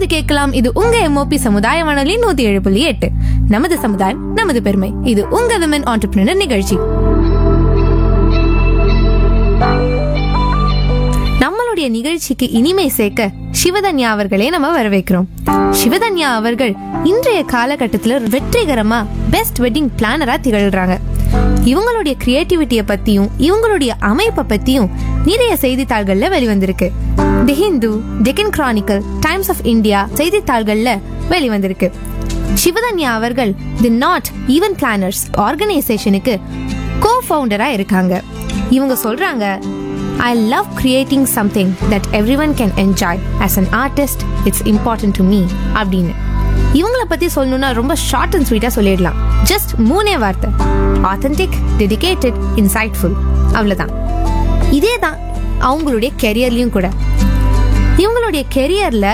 தொடர்ந்து கேட்கலாம் இது உங்க எம்ஓபி சமுதாய வானொலி நூத்தி ஏழு புள்ளி எட்டு நமது சமுதாயம் நமது பெருமை இது உங்க விமன் ஆண்டர்பிரினர் நிகழ்ச்சி நம்மளுடைய நிகழ்ச்சிக்கு இனிமை சேர்க்க சிவதன்யா அவர்களே நம்ம வரவேற்கிறோம் சிவதன்யா அவர்கள் இன்றைய காலகட்டத்துல வெற்றிகரமா பெஸ்ட் வெட்டிங் பிளானரா திகழ்றாங்க இவங்களுடைய கிரியேட்டிவிட்டிய பத்தியும் இவங்களுடைய அமைப்பை பத்தியும் நிறைய செய்தித்தாள்கள்ல வெளிவந்திருக்கு the Hindu Deccan Chronicle Times of India செய்தித்தாள்கள்ல வெளிவந்திருக்கு சிவதன்யா அவர்கள் தி நாட் ஈவன் பிளானர்ஸ் ஆர்கனைசேஷனுக்கு கோ ஃபவுண்டரா இருக்காங்க இவங்க சொல்றாங்க I love creating something that everyone can enjoy. As an artist, it's important to me. அப்படின்னு இவங்கள பத்தி சொல்லணும்னா ரொம்ப ஷார்ட் அண்ட் ஸ்வீட்டா சொல்லிடலாம் ஜஸ்ட் மூணே வார்த்தை ஆத்தென்டிக் டெடிகேட்டட் இன்சைட்ஃபுல் அவ்வளவுதான் இதே தான் அவங்களுடைய கெரியர்லயும் கூட இவங்களுடைய கெரியர்ல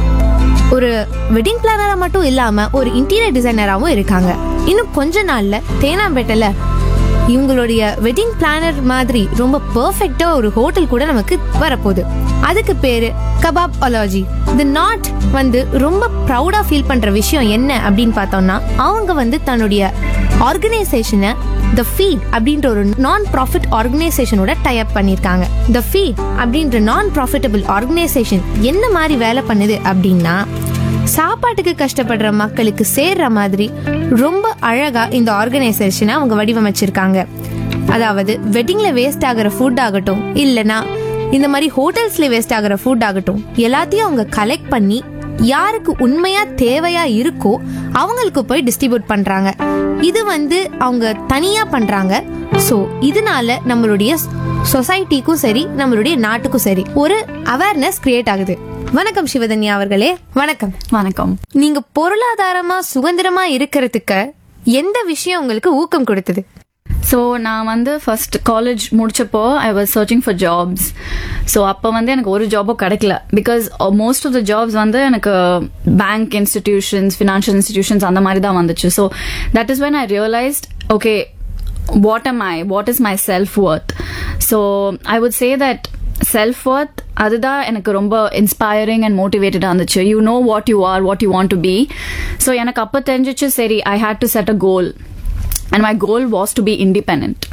ஒரு வெட்டிங் பிளானரா மட்டும் இல்லாம ஒரு இன்டீரியர் டிசைனராகவும் இருக்காங்க இன்னும் கொஞ்ச நாள்ல தேனாம்பேட்டையில இவங்களுடைய வெட்டிங் பிளானர் மாதிரி ரொம்ப பெர்ஃபெக்ட்டா ஒரு ஹோட்டல் கூட நமக்கு வரப்போகுது அதுக்கு பேரு கபாப் அலாஜி இந்த நாட் வந்து ரொம்ப ப்ரௌடா ஃபீல் பண்ற விஷயம் என்ன அப்படின்னு பார்த்தோம்னா அவங்க வந்து தன்னுடைய ஆர்கனைசேஷனை த ஃபீட் அப்படின்ற ஒரு நான் ப்ராஃபிட் ஆர்கனைசேஷனோட டைப் பண்ணியிருக்காங்க த ஃபீட் அப்படின்ற நான் ப்ராஃபிட்டபிள் ஆர்கனைசேஷன் என்ன மாதிரி வேலை பண்ணுது அப்படின்னா சாப்பாட்டுக்கு கஷ்டப்படுற மக்களுக்கு சேர்ற மாதிரி ரொம்ப அழகா இந்த ஆர்கனைசேஷனை அவங்க வடிவமைச்சிருக்காங்க அதாவது வெட்டிங்ல வேஸ்ட் ஆகிற ஃபுட் ஆகட்டும் இல்லனா இந்த மாதிரி ஹோட்டல்ஸ்ல வேஸ்ட் ஆகிற ஃபுட் ஆகட்டும் எல்லாத்தையும் அவங்க கலெக்ட் பண்ணி யாருக்கு உண்மையா தேவையா இருக்கோ அவங்களுக்கு போய் டிஸ்ட்ரிபியூட் பண்றாங்க இது வந்து அவங்க தனியா பண்றாங்க சோ இதனால நம்மளுடைய சொசைட்டிக்கும் சரி நம்மளுடைய நாட்டுக்கும் சரி ஒரு அவேர்னஸ் கிரியேட் ஆகுது வணக்கம் சிவதன்யா அவர்களே வணக்கம் வணக்கம் நீங்க பொருளாதாரமா சுதந்திரமா இருக்கிறதுக்கு எந்த விஷயம் உங்களுக்கு ஊக்கம் கொடுத்தது ஸோ நான் வந்து ஃபர்ஸ்ட் காலேஜ் முடிச்சப்போ I was searching for jobs so அப்போ வந்து எனக்கு ஒரு ஜாபும் கிடைக்கல because most of the jobs வந்து எனக்கு பேங்க் இன்ஸ்டிடியூஷன்ஸ் ஃபினான்ஷியல் இன்ஸ்டிடியூஷன்ஸ் அந்த மாதிரி தான் வந்துச்சு so that is when I realised okay what am I what is my self worth so I would say that self worth அதுதான் எனக்கு ரொம்ப inspiring and மோட்டிவேட்டடாக இருந்துச்சு you know what you are what you want to be so எனக்கு அப்போ தெரிஞ்சிச்சு சரி I hate to set a goal and my goal was to be independent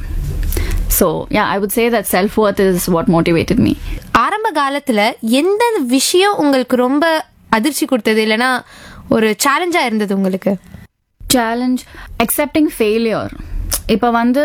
so yeah i would say that self-worth is what motivated me ஆரம்ப காலத்துல எந்த விஷயம் உங்களுக்கு ரொம்ப அதிர்ச்சி கொடுத்தது இல்லனா ஒரு சேலஞ்சா இருந்தது உங்களுக்கு challenge accepting failure இப்போ வந்து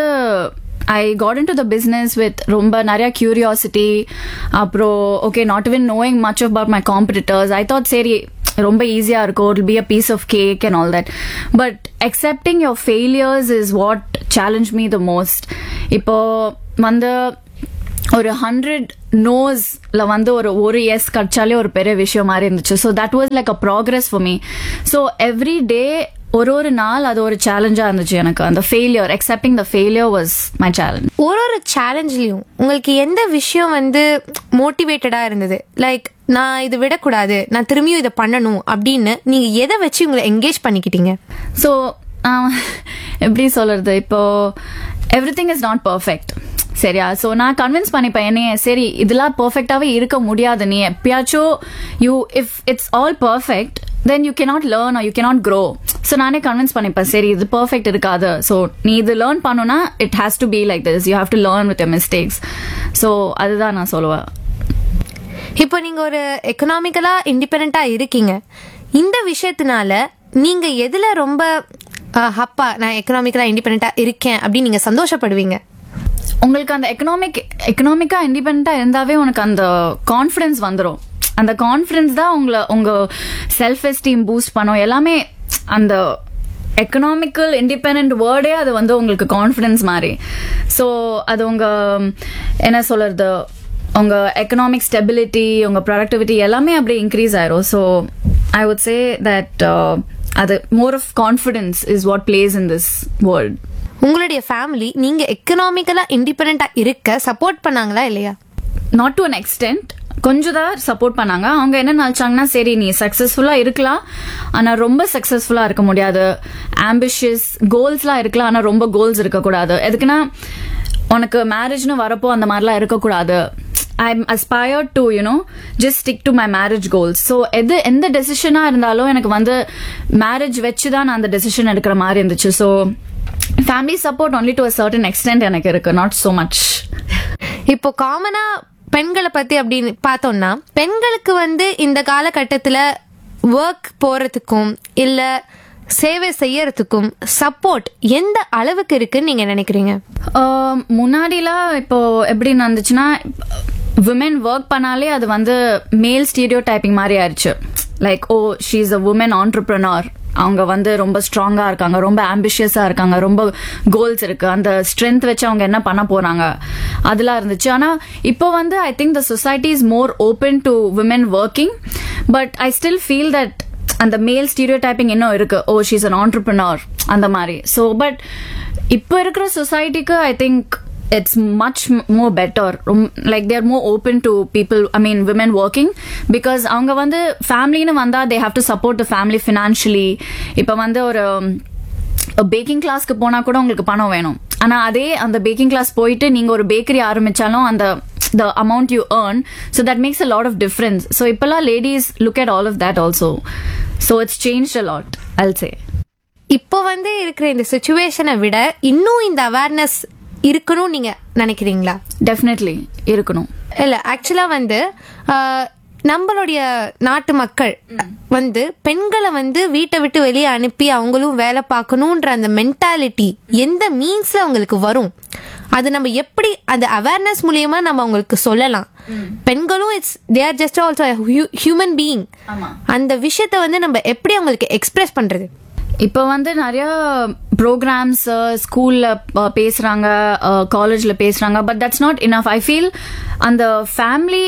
I got into the business with ரொம்ப நிறைய கியூரியாசிட்டி அப்புறம் okay not even knowing much about my competitors I thought சரி ரொம்ப ஈஸியாக இருக்கும் it be a piece of cake and all that but accepting your failures is what challenge me the most இப்போ வந்து ஒரு ஹண்ட்ரட் நோஸ்ல வந்து ஒரு ஒரு எஸ் கடிச்சாலே ஒரு பெரிய விஷயம் மாதிரி இருந்துச்சு so that was like a progress for me so every day ஒரு ஒரு நாள் அது ஒரு சேலஞ்சா இருந்துச்சு எனக்கு அந்த failure accepting the failure was my challenge ஒரு ஒரு சேலஞ்ச்லயும் உங்களுக்கு எந்த விஷயம் வந்து மோட்டிவேட்டடா இருந்தது லைக் நான் இது விடக்கூடாது நான் திரும்பியும் இதை பண்ணணும் அப்படின்னு நீங்க எதை வச்சு உங்களை என்கேஜ் பண்ணிக்கிட்டீங்க ஸோ எப்படி சொல்றது இப்போ everything is not perfect சரியா ஸோ நான் கன்வின்ஸ் பண்ணிப்பேன் என்னைய சரி இதெல்லாம் பர்ஃபெக்டாகவே இருக்க முடியாது நீ எப்பயாச்சும் you if it's all perfect then you cannot learn you cannot grow so நானே கன்வின்ஸ் பண்ணிப்பேன் சரி இது பர்ஃபெக்ட் இருக்காது ஸோ நீ இது லேர்ன் பண்ணுனா it has to be like this you have to learn with mistakes so அதுதான் நான் சொல்லுவேன் இப்போ நீங்க ஒரு எக்கனாமிக்கலா இண்டிபெண்டா இருக்கீங்க இந்த விஷயத்தினால நீங்க எதுல ரொம்ப அஹ், அப்பா நான் எக்கனாமிக்கலா இண்டிபெண்டா இருக்கேன் அப்படின்னு நீங்க சந்தோஷப்படுவீங்க உங்களுக்கு அந்த எக்கனாமிக் எக்கனாமிக்கா இண்டிபெண்டா இருந்தாவே உனக்கு அந்த கான்ஃபிடன்ஸ் வந்துடும் அந்த கான்ஃபிடன்ஸ் தான் உங்களை உங்க செல்ஃப் எஸ்டீம் பூஸ்ட் பண்ணும் எல்லாமே அந்த எக்கனாமிக்கல் இண்டிபெண்ட் வேர்டே அது வந்து உங்களுக்கு கான்ஃபிடன்ஸ் மாதிரி ஸோ அது உங்க என்ன சொல்றது உங்க எக்கனாமிக் ஸ்டெபிலிட்டி உங்க ப்ரொடக்டிவிட்டி எல்லாமே அப்படியே இன்க்ரீஸ் ஆயிரும் so I would say that அது more of confidence is what place in this world உங்களுடைய ஃபேமிலி நீங்க எக்கனாமிக்கலா இண்டிபெண்டா இருக்க சப்போர்ட் பண்ணாங்களா இல்லையா நாட் டு அன் எக்ஸ்டென்ட் கொஞ்சம் தான் சப்போர்ட் பண்ணாங்க அவங்க என்ன நினைச்சாங்கன்னா சரி நீ சக்சஸ்ஃபுல்லா இருக்கலாம் ஆனா ரொம்ப சக்சஸ்ஃபுல்லா இருக்க முடியாது ஆம்பிஷியஸ் கோல்ஸ்லாம் இருக்கலாம் ஆனா ரொம்ப கோல்ஸ் இருக்கக்கூடாது எதுக்குன்னா உனக்கு மேரேஜ்னு வரப்போ அந்த மாதிரிலாம் இருக்கக்கூடாது I'm aspired to you know just stick to my marriage goals so எது எந்த டெசிஷனாக இருந்தாலும் எனக்கு வந்து மேரேஜ் வச்சு தான் நான் அந்த டெசிஷன் எடுக்கிற மாதிரி இருந்துச்சு so family support only to a certain extent எனக்கு இருக்கு நாட் ஸோ மச் இப்போ காமனா பெண்களை பத்தி அப்படின்னு பார்த்தோம்னா பெண்களுக்கு வந்து இந்த காலகட்டத்துல ஒர்க் போறதுக்கும் இல்ல சேவை செய்யறதுக்கும் சப்போர்ட் எந்த அளவுக்கு இருக்குன்னு நீங்க நினைக்கிறீங்க ஆஹ் முன்னாடிலாம் இப்போ எப்படி நடந்துச்சுன்னா விமென் ஒர்க் பண்ணாலே அது வந்து மேல் ஸ்டீரியோ டைப்பிங் மாதிரி ஆயிடுச்சு like oh she is a woman entrepreneur அவங்க வந்து ரொம்ப ஸ்ட்ராங்கா இருக்காங்க ரொம்ப ஆம்பிஷியஸா இருக்காங்க ரொம்ப கோல்ஸ் இருக்கு அந்த ஸ்ட்ரென்த் வச்சு அவங்க என்ன பண்ண போறாங்க அதெல்லாம் இருந்துச்சு ஆனா இப்போ வந்து I think the society is more open to women working but I still feel that அந்த மேல் ஸ்டீரியோ டைப்பிங் இன்னும் இருக்கு ஓ ஷீஸ் அன் ஆண்டர்பிரினர் அந்த மாதிரி ஸோ பட் இப்போ இருக்கிற சொசைட்டிக்கு I think it's much more better like there more open to people I mean women working because அவங்க வந்து ஃபேமிலின்னு வந்தா they have to support the family financially இப்போ வந்து ஒரு பேக்கிங் கிளாஸ்க்கு போனா கூட உங்களுக்கு பணம் வேணும் ஆனா அதே அந்த பேக்கிங் கிளாஸ் போயிட்டு நீங்க ஒரு பேக்கரி ஆரம்பிச்சாலும் அந்த the amount you earn so that makes a lot of difference so இப்பெல்லாம் ladies look at all of that also so it's changed a lot i'll say இப்போ வந்து இருக்கிற இந்த சுச்சுவேஷனை விட இன்னும் இந்த அவேர்னஸ் இருக்கணும்னு நீங்க நினைக்கிறீங்களா definitely இருக்கணும் இல்ல ஆக்சுவலா வந்து ஆஹ், நம்மளுடைய நாட்டு மக்கள் வந்து பெண்களை வந்து வீட்டை விட்டு வெளியே அனுப்பி அவங்களும் வேலை பார்க்கணுன்ற அந்த மென்டாலிட்டி எந்த மீன்ஸ்ல அவங்களுக்கு வரும் அது நம்ம எப்படி அந்த அவேர்னஸ் மூலியமா நம்ம அவங்களுக்கு சொல்லலாம் பெண்களும் it's they are just also human being ஆமா. அந்த விஷயத்த வந்து நம்ம எப்படி அவங்களுக்கு எக்ஸ்பிரஸ் பண்றது இப்போ வந்து நிறைய ப்ரோக்ராம்ஸ் ஸ்கூல்ல பேசுறாங்க காலேஜ்ல பேசுறாங்க but that's not enough I feel அந்த family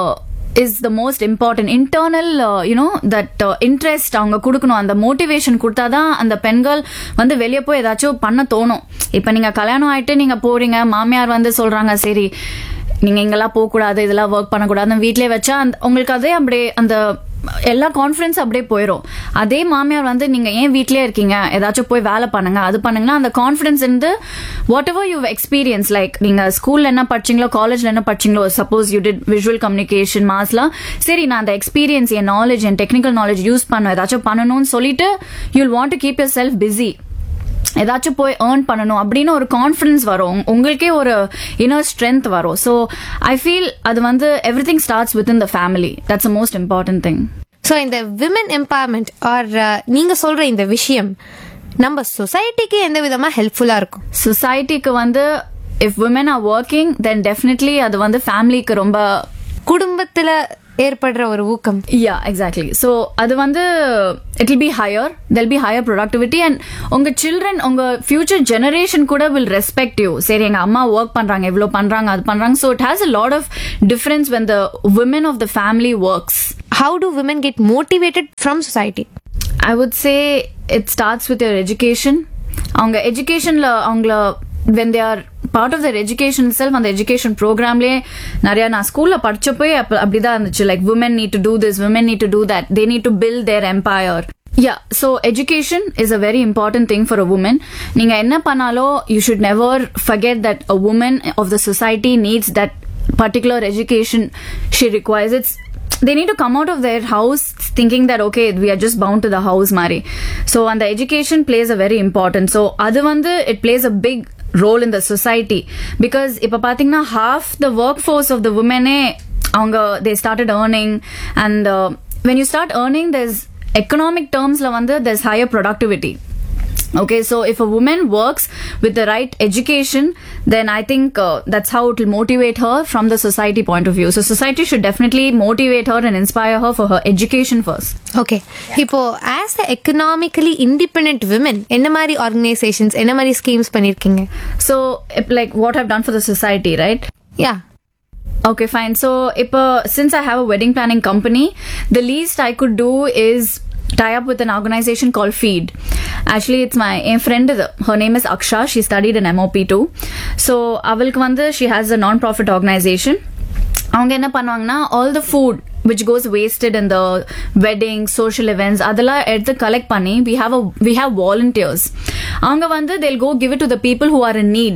is the most important internal you know that interest அவங்க கொடுக்கணும் அந்த மோட்டிவேஷன் கொடுத்தாதான் அந்த பெண்கள் வந்து வெளியே போய் ஏதாச்சும் பண்ண தோணும் இப்போ நீங்க கல்யாணம் ஆயிட்டு நீங்க போறீங்க மாமியார் வந்து சொல்றாங்க சரி நீங்க இங்கெல்லாம் போக கூடாது இதெல்லாம் ஒர்க் பண்ணக்கூடாது வீட்லயே வச்சா அந்த உங்களுக்கு அதே அப்படியே அந்த எல்லா கான்ஃபிடன்ஸ் அப்படியே போயிடும் அதே மாமியார் வந்து நீங்க ஏன் வீட்லயே இருக்கீங்க ஏதாச்சும் போய் வேலை பண்ணுங்க அது பண்ணுங்கன்னா அந்த கான்ஃபிடன்ஸ் இருந்து whatever you experience like நீங்க ஸ்கூல்ல என்ன படிச்சீங்களோ காலேஜ்ல என்ன படிச்சீங்களோ suppose you did visual communication மாஸ்லாம் சரி நான் அந்த எக்ஸ்பீரியன்ஸ் என் நாலேஜ் என் டெக்னிக்கல் நாலேஜ் யூஸ் பண்ண ஏதாச்சும் பண்ணணும்னு சொல்லிட்டு you'll want to keep yourself busy ஏதாச்சும் போய் ஏர்ன் பண்ணணும் அப்படின்னு ஒரு கான்ஃபிடன்ஸ் வரும் உங்க- உங்களுக்கே ஒரு இன்னர் ஸ்ட்ரென்த் வரும் ஸோ ஐ ஃபீல் அது வந்து everything starts with in the family that's a most important thing so இந்த விமன் எம்பவர்மெண்ட் ஆர் நீங்க சொல்ற இந்த விஷயம் நம்ம சொசைட்டிக்கு எந்த விதமா ஹெல்ப்ஃபுல்லா இருக்கும் சொசைட்டிக்கு வந்து if women are working then definitely அது வந்து ஃபேமிலிக்கு ரொம்ப குடும்பத்துல ஏற்படுற ஒரு ஊக்கம் யா எக்ஸாக்ட்லி ஸோ அது வந்து it will be higher they'll be higher productivity and உங்க சில்ட்ரன் உங்க ஃபியூச்சர் ஜெனரேஷன் கூட வில் ரெஸ்பெக்ட் யூ சரி எங்க அம்மா ஒர்க் பண்றாங்க இவ்வளோ பண்றாங்க அது பண்றாங்க so it has a lot of difference when the women of the family works how to women get motivated from society I would say it starts with your education அவங்க எஜுகேஷன்ல அவங்கள when they are part of their education self அந்த education ப்ரோக்ராம்லேயே நிறைய நான் ஸ்கூல்ல படிச்சப்போ அப்ப அப்படிதான் இருந்துச்சு like women need to do this women need to do that they need to build their empire yeah so education is a very important thing for a woman நீங்க என்ன பண்ணாலும் you should never forget that a woman of the society needs that particular education she requires it's they need to come out of their house thinking that okay we are just bound to the house mari so and the education plays a very important so அது வந்து it plays a big role in the society because இப்ப பாத்தீங்கன்னா half the workforce of the women அவங்க they started earning and uh, when you start earning there's economic termsல வந்து there's higher productivity Okay, so if a woman works with the right education, then I think uh, that's how it will motivate her from the society point of view. So society should definitely motivate her and inspire her for her education first. Okay இப்போ as a economically independent women என்ன மாதிரி organisations என்ன மாதிரி schemes பண்ணிருக்கீங்க So, if, like what I've done for the society, right? Yeah Okay, fine. So, if, uh, since I have a wedding planning company, the least I could do is tie up with an organization called Feed. Actually, it's my a friend. Her name is Aksha. She studied in MOP too. So, அவளுக்கு வந்து she has a non-profit organization. அவங்க என்ன பண்ணுவாங்கன்னா all the food which goes wasted இந்த wedding social events அதெல்லாம் எடுத்து collect பண்ணி we have we have volunteers அவங்க வந்து they'll go give it to the people who are in need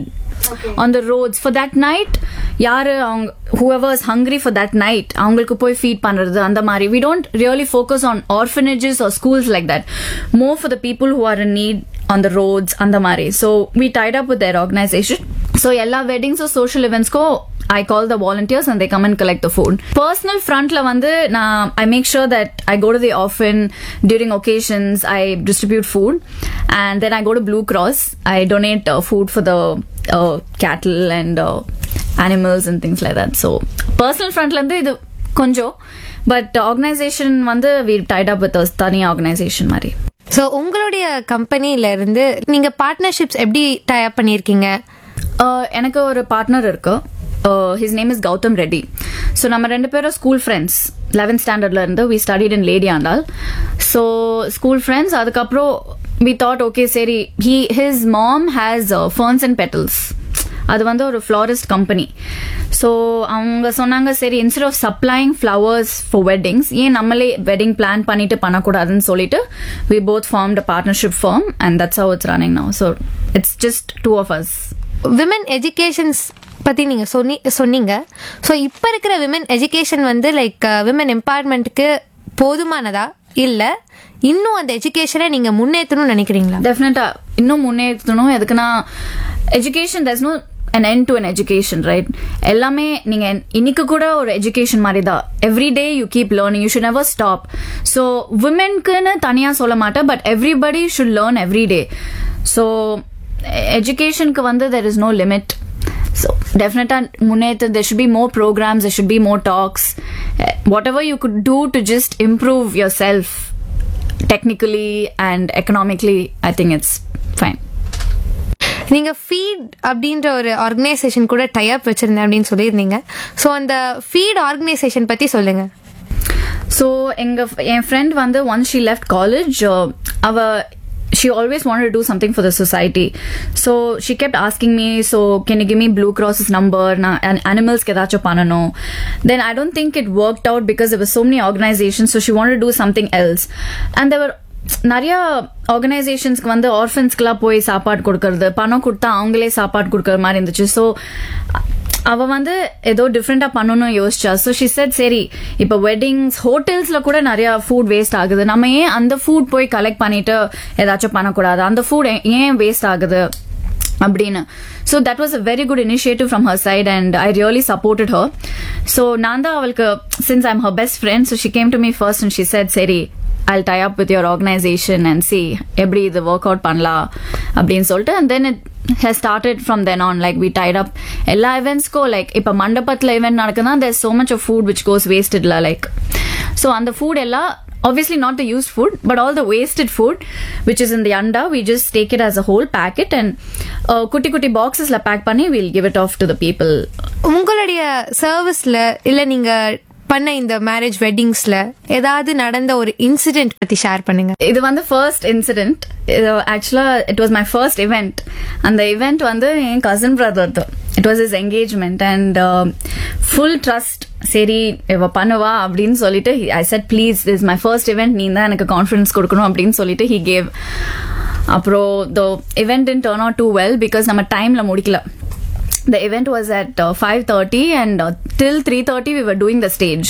on the roads for that night யாரு அவங்க whoever is hungry for that night அவங்களுக்கு போய் feet பண்றது அந்த மாதிரி we don't really focus on orphanages or schools like that more for the people who are in need on the roads அந்த மாதிரி so we tied up with their organization so எல்லா weddings or social events ko I call the volunteers and they come and collect the food. Personal frontல வந்து நான் I make sure that I go to the orphan during occasions. I distribute food and then I go to Blue Cross. I donate uh, food for the uh, cattle and uh, animals and things like that. So personal frontல இருந்து இது கொஞ்சம் but organization வந்து we tied up with a தனி organization மாதிரி so உங்களுடைய கம்பெனில இருந்து நீங்க பார்ட்னர்ஷிப்ஸ் எப்படி டயப் பண்ணியிருக்கீங்க Uh, எனக்கு ஒரு பார்ட்னர் இருக்கு his name is Gautham Reddy so நம்ம ரெண்டு பேரும் ஸ்கூல் ஃப்ரெண்ட்ஸ் லெவன்த் ஸ்டாண்டர்ட்ல இருந்து we studied in Lady Andal so school friends அதுக்கப்புறம் வி தாட் ஓகே சரி he his mom has ferns and petals அது வந்து ஒரு ஃப்ளாரிஸ்ட் கம்பெனி ஸோ அவங்க சொன்னாங்க சரி instead of supplying flowers for weddings ஏன் நம்மளே வெட்டிங் பிளான் பண்ணிட்டு பண்ணக்கூடாதுன்னு சொல்லிட்டு we both formed a partnership firm and that's how it's running now so it's just two of us women educations பத்தி நீங்க சொன்னி சொன்னீங்க ஸோ இப்போ இருக்கிற விமன் எஜுகேஷன் வந்து லைக் விமன் எம்பவர்மெண்ட்டுக்கு போதுமானதா இல்ல இன்னும் அந்த எஜுகேஷனை நீங்க முன்னேற்றணும்னு நினைக்கிறீங்களா டெஃபினட்டா இன்னும் முன்னேற்றணும் எதுக்குன்னா education has no an end to an education right எல்லாமே நீங்க இன்னைக்கு கூட ஒரு எஜுகேஷன் மாதிரி தான் every day you keep learning you should never stop so விமென்க்குன்னு தனியா சொல்ல மாட்டேன் but everybody should learn every day so எஜுகேஷனுக்கு வந்து there is no limit so டெஃபினட்டா முன்னேற்ற there should be more programs there should be more talks whatever you could do to just improve yourself technically and economically, I think it's fine. நீங்க feed அப்படின்ற ஒரு organisation கூட type வச்சிருந்தேன் அப்படின்னு சொல்லியிருந்தீங்க so அந்த feet organisation பத்தி சொல்லுங்க ஸோ எங்க என் ஃப்ரெண்ட் வந்து ஒன்ஸ் ஷீ லெஃப்ட் காலேஜ் அவ she always wanted to do something for the society. So she kept asking me, so can you give me Blue Cross's number na- and animals kedacho panano. Then I don't think it worked out because there were so many organizations, so she wanted to do something else. And there were நிறைய ஆர்கனைசேஷன்ஸ்க்கு வந்து ஆர்ஃபன்ஸ்க்குலாம் போய் சாப்பாடு கொடுக்கறது பணம் கொடுத்தா அவங்களே சாப்பாடு கொடுக்கற மாதிரி இருந்துச்சு ஸோ அவ வந்து ஏதோ டிஃப்ரெண்டா பண்ணணும்னு யோசிச்சா ஸோ ஷி செட் சரி இப்போ வெட்டிங்ஸ் ஹோட்டல்ஸ்ல கூட நிறைய ஃபுட் வேஸ்ட் ஆகுது நம்ம ஏன் அந்த ஃபுட் போய் கலெக்ட் பண்ணிட்டு ஏதாச்சும் பண்ணக்கூடாது அந்த ஃபுட் ஏன் வேஸ்ட் ஆகுது அப்படின்னு so that was a very good initiative from her side and I really supported her so நான் தான் அவளுக்கு since I'm her best friend so she came to me first and she said சரி I'll tie up with your organization and see எப்படி இது work out பண்ணலாம் அப்படின்னு சொல்லிட்டு and then it has started from then on like we tied up எல்லா events-க்கும் like இப்ப மண்டபத்துல event நடக்குதுன்னா there's so much of food which goes wasted la like so அந்த food எல்லாம் obviously not the used food but all the wasted food which is in the anda we just take it as a whole pack it and uh, குட்டி குட்டி பாக்ஸஸ்ல back பண்ணி we'll give it off to the people உங்களுடைய சர்வீஸ்ல இல்ல நீங்க பண்ண இந்த marriage வெட்டிங்ஸ்ல ஏதாவது நடந்த ஒரு இன்சிடென்ட் பத்தி ஷேர் பண்ணுங்க இது வந்து ஃபர்ஸ்ட் இன்சிடென்ட் ஆக்சுவலா it was my first event அந்த இவெண்ட் வந்து என் cousin brother it was his engagement and full trust சரி இவ பண்ணுவா அப்படின்னு சொல்லிட்டு I said please is my first event நீ தான் எனக்கு கான்ஃபிடன்ஸ் கொடுக்கணும் அப்படின்னு சொல்லிட்டு ஹி கேவ் அப்புறம் the event in turn out too well because நம்ம டைம்ல முடிக்கல the event was at uh, 5.30 and uh, till 3.30 we were doing the stage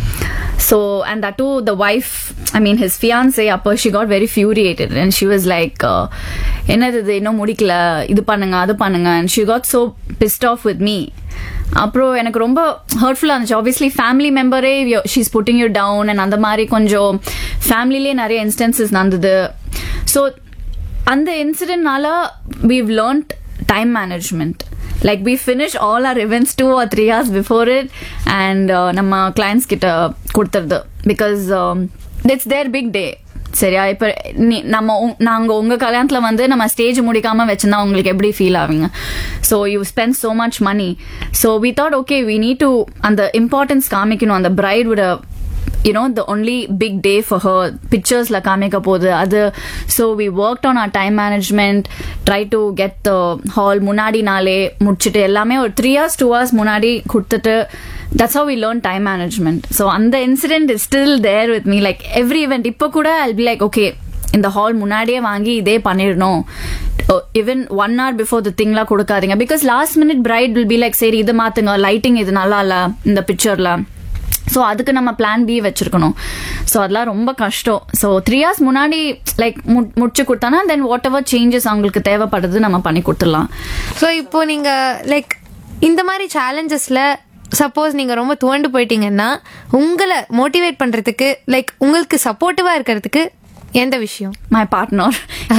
so and that too the wife i mean his fiance upper she got very furiated and she was like uh, என்னது இது இன்னும் முடிக்கல இது பண்ணுங்க அது பண்ணுங்க and she got so pissed off with me அப்புறம் எனக்கு ரொம்ப ஹர்ட்ஃபுல்லாக இருந்துச்சு ஆப்வியஸ்லி ஃபேமிலி மெம்பரே she's putting you down and அந்த மாதிரி கொஞ்சம் ஃபேமிலிலே நிறைய இன்ஸ்டன்சஸ் நடந்தது ஸோ அந்த இன்சிடென்ட்னால we've learnt time management like we finish all our events two or three hours before it and uh, நம்ம கிளைண்ட்ஸ் கிட்ட கொடுத்துருது because it's their big day சரியா இப்ப நீ நம்ம உங்- நாங்க உங்க கல்யாணத்துல வந்து நம்ம ஸ்டேஜ் முடிக்காம வச்சிருந்தா உங்களுக்கு எப்படி ஃபீல் ஆவீங்க so you spend so much money so we thought okay we need to அந்த இம்பார்ட்டன்ஸ் காமிக்கணும் அந்த bride you know the only big day for her pictures la kamika podu adu so we worked on our time management try to get the hall munadi nale முடிச்சிட்டு எல்லாமே ஒரு three hours two hours முன்னாடி கொடுத்துட்டு that's how we learn time management so அந்த incident is still there with me like every event இப்போ கூட i'll be like okay இந்த hall முன்னாடியே வாங்கி இதே பண்ணிடணும் even one hour before the திங்லாம் கொடுக்காதீங்க because last minute bride will be like சரி இது மாத்துங்க லைட்டிங் இது நல்லா இல்ல இந்த பிக்சர்ல ஸோ அதுக்கு நம்ம பிளான் பி வச்சிருக்கணும் ஸோ அதெல்லாம் ரொம்ப கஷ்டம் ஸோ த்ரீ இயர்ஸ் முன்னாடி லைக் முடிச்சு கொடுத்தானா தென் வாட் எவர் சேஞ்சஸ் அவங்களுக்கு தேவைப்படுது நம்ம பண்ணி கொடுத்துடலாம் ஸோ இப்போ நீங்க லைக் இந்த மாதிரி சேலஞ்சஸ்ல சப்போஸ் நீங்க ரொம்ப துவண்டு போயிட்டீங்கன்னா உங்களை மோட்டிவேட் பண்றதுக்கு லைக் உங்களுக்கு சப்போர்ட்டிவா இருக்கிறதுக்கு எந்த விஷயம் my partner.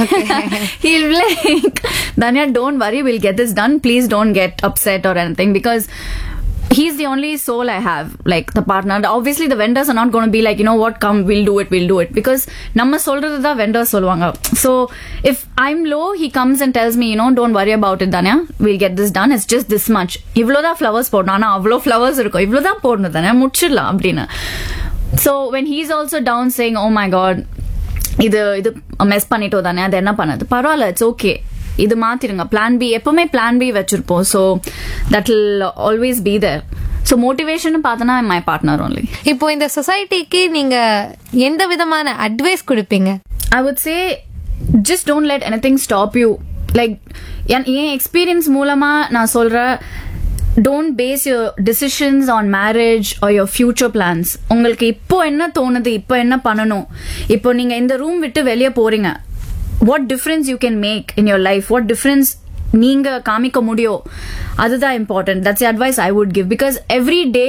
He'll be like, Danya, don't worry, we'll get this done. Please don't get upset or anything because he's the only soul I have, like the partner. Obviously, the vendors are not going to be like, you know what, come, we'll do it, we'll do it. Because நம்ம சொல்றது தான் vendors சொல்லுவாங்க. So, if I'm low, he comes and tells me, you know, don't worry about it, Danya, we'll get this done. It's just this much. இவ்வளோதான் flowers போடணும் ஆனா அவ்வளோ flowers இருக்கும் இவ்வளோதான் போடணும் தானே முடிச்சிடலாம் அப்படின்னு so when he's also down saying oh my god இது இது மெஸ் பண்ணிட்டோ தானே அது என்ன பண்ணது பரவாயில்ல இட்ஸ் ஓகே இது மாத்திருங்க பிளான் பி எப்பவுமே பிளான் பி வச்சிருப்போம் so that will always be there so motivation பார்த்தோன்னா மை பார்ட்னர் ஒன்லி இப்போ இந்த சொசைட்டிக்கு நீங்க எந்த விதமான அட்வைஸ் கொடுப்பீங்க I would say just don't let anything stop you like என் எக்ஸ்பீரியன்ஸ் மூலமா நான் சொல்றேன் don't base your decisions on marriage or your future plans உங்களுக்கு இப்போ என்ன தோணுது இப்போ என்ன பண்ணணும் இப்போ நீங்க இந்த ரூம் விட்டு வெளியே போறீங்க what difference you can make in your life what difference நீங்க காமிக்க முடியும் அதுதான் important that's advice I would give because every day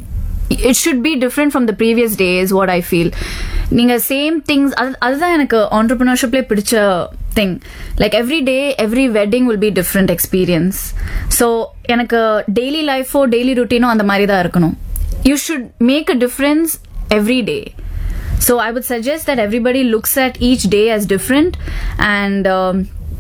it should be different from the previous days what I feel நீங்க same things அதுதான் எனக்கு ஆண்டர்பிரினர்ஷிப்லேயே பிடிச்ச thing like every day every wedding will be different experience so எனக்கு daily லைஃபோ daily ருட்டீனோ அந்த மாதிரி தான் இருக்கணும் you should make a difference every day So I would suggest that everybody looks at each day as different and um,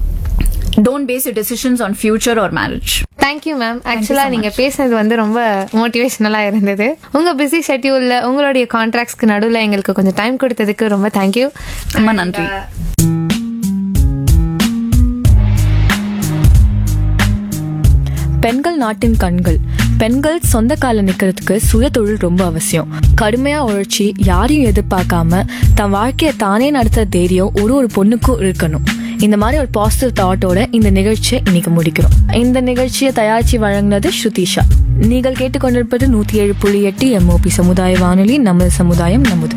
don't base your decisions on future or marriage. Thank you ma'am ஆக்சுவலா நீங்க பேசுனது வந்து ரொம்ப மோட்டிவேஷனலா இருந்தது உங்க busy ஷெட்யூல்ல உங்களுடைய கான்ட்ராக்ட்ஸ்க்கு நடுவுல எங்களுக்கு கொஞ்சம் டைம் கொடுத்ததுக்கு ரொம்ப தேங்க்யூ ரொம்ப நன்றி பெண்கள் நாட்டின் கண்கள் பெண்கள் சொந்த கால நிக்கிறதுக்கு சுய தொழில் ரொம்ப அவசியம் கடுமையா உழைச்சி யாரையும் எதிர்பார்க்காம தன் வாழ்க்கையை தானே நடத்துற தைரியம் ஒரு ஒரு பொண்ணுக்கும் இருக்கணும் இந்த மாதிரி ஒரு பாசிட்டிவ் தாட்டோட இந்த நிகழ்ச்சியை இன்னைக்கு முடிக்கிறோம் இந்த நிகழ்ச்சியை தயாரிச்சு வழங்கினது ஸ்ருதிஷா நீங்கள் கேட்டுக்கொண்டிருப்பது நூத்தி ஏழு புள்ளி எட்டு எம்ஓபி சமுதாய வானொலி நமது சமுதாயம் நமது